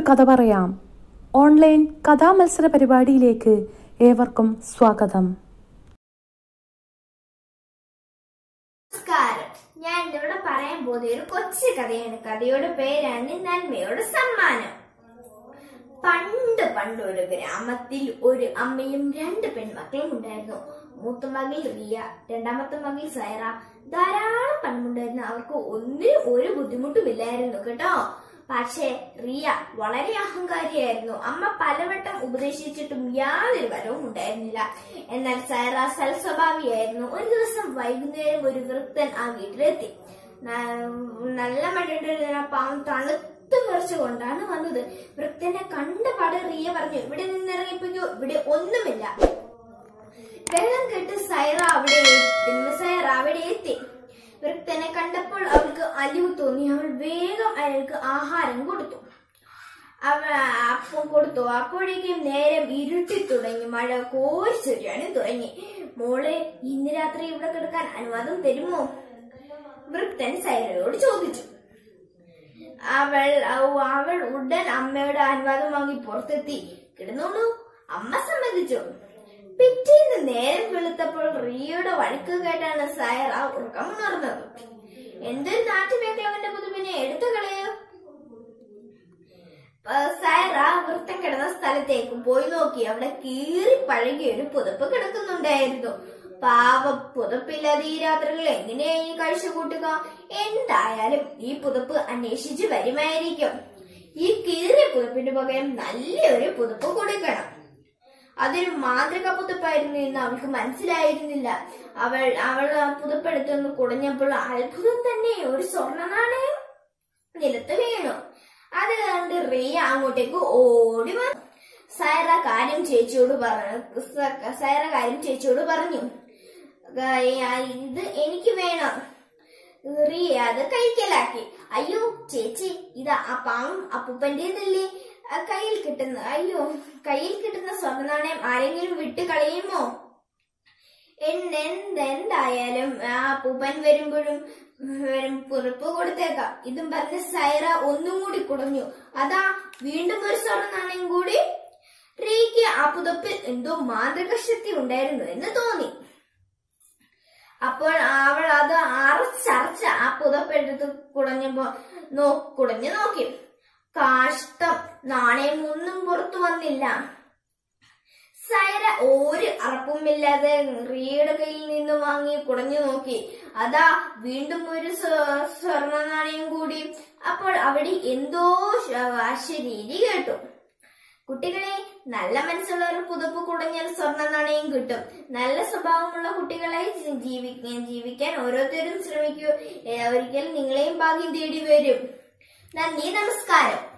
കഥ പറയാം ഓൺലൈൻ കഥാമത്സര പരിപാടിയിലേക്ക് ഏവർക്കും സ്വാഗതം നമസ്കാരം ഞാൻ ഇന്നിവിടെ പറയാൻ പോകുന്ന ഒരു കൊച്ചു കഥയാണ് കഥയുടെ പേരാണ് നന്മയുടെ സമ്മാനം പണ്ട് പണ്ട് ഒരു ഗ്രാമത്തിൽ ഒരു അമ്മയും രണ്ട് പെൺമക്കളും ഉണ്ടായിരുന്നു മൂത്ത മകൾ റിയ രണ്ടാമത്തെ മകൾ സൈറ ധാരാളം പണമുണ്ടായിരുന്നു അവർക്ക് ഒന്നിനും ഒരു ബുദ്ധിമുട്ടുമില്ലായിരുന്നു കേട്ടോ പക്ഷേ റിയ വളരെ അഹങ്കാരിയായിരുന്നു അമ്മ പലവട്ടം ഉപദേശിച്ചിട്ടും യാതൊരു വരവും ഉണ്ടായിരുന്നില്ല എന്നാൽ സൈറ സൽസ്വഭാവിയായിരുന്നു ഒരു ദിവസം വൈകുന്നേരം ഒരു വൃത്തൻ ആ വീട്ടിലെത്തി ന- നല്ല മഴയുടെ പാവം തണുത്തു വിറച്ചുകൊണ്ടാണ് വന്നത് വൃത്തനെ കണ്ട പാടെ റിയ പറഞ്ഞു ഇവിടെ നിന്നിറങ്ങിപ്പോയോ ഇവിടെ ഒന്നുമില്ല വെള്ളം കെട്ട് സൈറ അവിടെ എത്തി സൈറ അവിടെ എത്തി വൃത്തനെ കണ്ടപ്പോൾ അവൾക്ക് അലിവ് തോന്നി അവൾ വേഗം അയാൾക്ക് ആഹാരം കൊടുത്തു അവ അപ്പം കൊടുത്തു അപ്പോഴേക്കും നേരം ഇരുട്ടി തുടങ്ങി മഴ കോരിച്ചൊരിയാനും തുടങ്ങി മോളെ ഇന്ന് രാത്രി ഇവിടെ കിടക്കാൻ അനുവാദം തരുമോ വൃത്തൻ സൈറയോട് ചോദിച്ചു അവൾ ഔ- അവൾ ഉടൻ അമ്മയുടെ അനുവാദം വാങ്ങി പുറത്തെത്തി കിടന്നോളൂ അമ്മ സമ്മതിച്ചു പിറ്റേന്ന് നേരം വെളുത്തപ്പോൾ റിയയുടെ വഴക്ക് കേട്ടാണ് സയറ ഉറക്കം ഉണർന്നത് എന്തൊരു നാട്ടുമേഖലവന്റെ പുതുവിനെ എടുത്തു കളയോ സയറ വൃത്തം കിടന്ന സ്ഥലത്തേക്ക് പോയി നോക്കി അവിടെ കീറി പഴകിയ ഒരു പുതപ്പ് കിടക്കുന്നുണ്ടായിരുന്നു പാവ പുതപ്പില്ലാതെ ഈ രാത്രികൾ എങ്ങനെയാ ഈ കാഴ്ച കൂട്ടുക എന്തായാലും ഈ പുതപ്പ് അന്വേഷിച്ച് വരുമായിരിക്കും ഈ കീറിയ പുതപ്പിന് പകരം നല്ലൊരു പുതപ്പ് കൊടുക്കണം അതൊരു മാന്ത്രിക പുതപ്പായിരുന്നു എന്ന് അവൾക്ക് മനസ്സിലായിരുന്നില്ല അവൾ അവൾ ആ പുതപ്പെടുത്തൊന്ന് കുടഞ്ഞപ്പോൾ അത്ഭുതം തന്നെ ഒരു സ്വർണ്ണ നാണയം നിലത്ത് വീണു അത് കണ്ട് റിയ അങ്ങോട്ടേക്ക് ഓടി വന്നു സൈറ കാര്യം ചേച്ചിയോട് പറഞ്ഞു സൈറ കാര്യം ചേച്ചിയോട് പറഞ്ഞു "ഗ- ഇത് എനിക്ക് വേണം റിയ അത് കൈക്കലാക്കി അയ്യോ ചേച്ചി ഇതാ ആ പാവം അപ്പൂപ്പന്റേതല്ലേ ആ കയ്യിൽ കിട്ടുന്ന അയ്യോ കയ്യിൽ കിട്ടുന്ന സ്വർണ്ണ നാണയം ആരെങ്കിലും വിട്ട് കളയുമോ എന്ത് എന്ത് എന്തായാലും ആ അപ്പൂപ്പൻ വരുമ്പോഴും വരും പുറപ്പ് കൊടുത്തേക്കാം ഇതും പറഞ്ഞ് സൈറ ഒന്നും കൂടി കുടഞ്ഞു അതാ വീണ്ടും ഒരു സ്വർണ്ണ നാണയം കൂടി റീക്ക് ആ പുതപ്പിൽ എന്തോ മാന്ത്രിക ശക്തി ഉണ്ടായിരുന്നു എന്ന് തോന്നി അപ്പോൾ അവൾ അത് അറച്ചറച്ച് ആ പുതപ്പെടുത്ത് കുടഞ്ഞപ്പോ നോ കുടഞ്ഞു നോക്കി കാഷ്ടം നാണയം ഒന്നും പുറത്തു വന്നില്ല സൈറ ഒരു അറപ്പുമില്ലാതെ റിയയുടെ കയ്യിൽ നിന്ന് വാങ്ങി കുടഞ്ഞു നോക്കി അതാ വീണ്ടും ഒരു സ്വ- സ്വർണ്ണ നാണയം കൂടി അപ്പോൾ അവിടെ എന്തോ ശ- അശരീരി കേട്ടു കുട്ടികളെ നല്ല മനസ്സുള്ള ഒരു പുതപ്പ് കുടഞ്ഞാൽ സ്വർണ്ണ നാണയം കിട്ടും നല്ല സ്വഭാവമുള്ള കുട്ടികളായി ജി- ജീവിക്കാൻ ജീവിക്കാൻ ഓരോരുത്തരും ശ്രമിക്കൂ ഏ, ഒരിക്കൽ നിങ്ങളെയും ഭാഗ്യം തേടി വരും നന്ദി നമസ്കാരം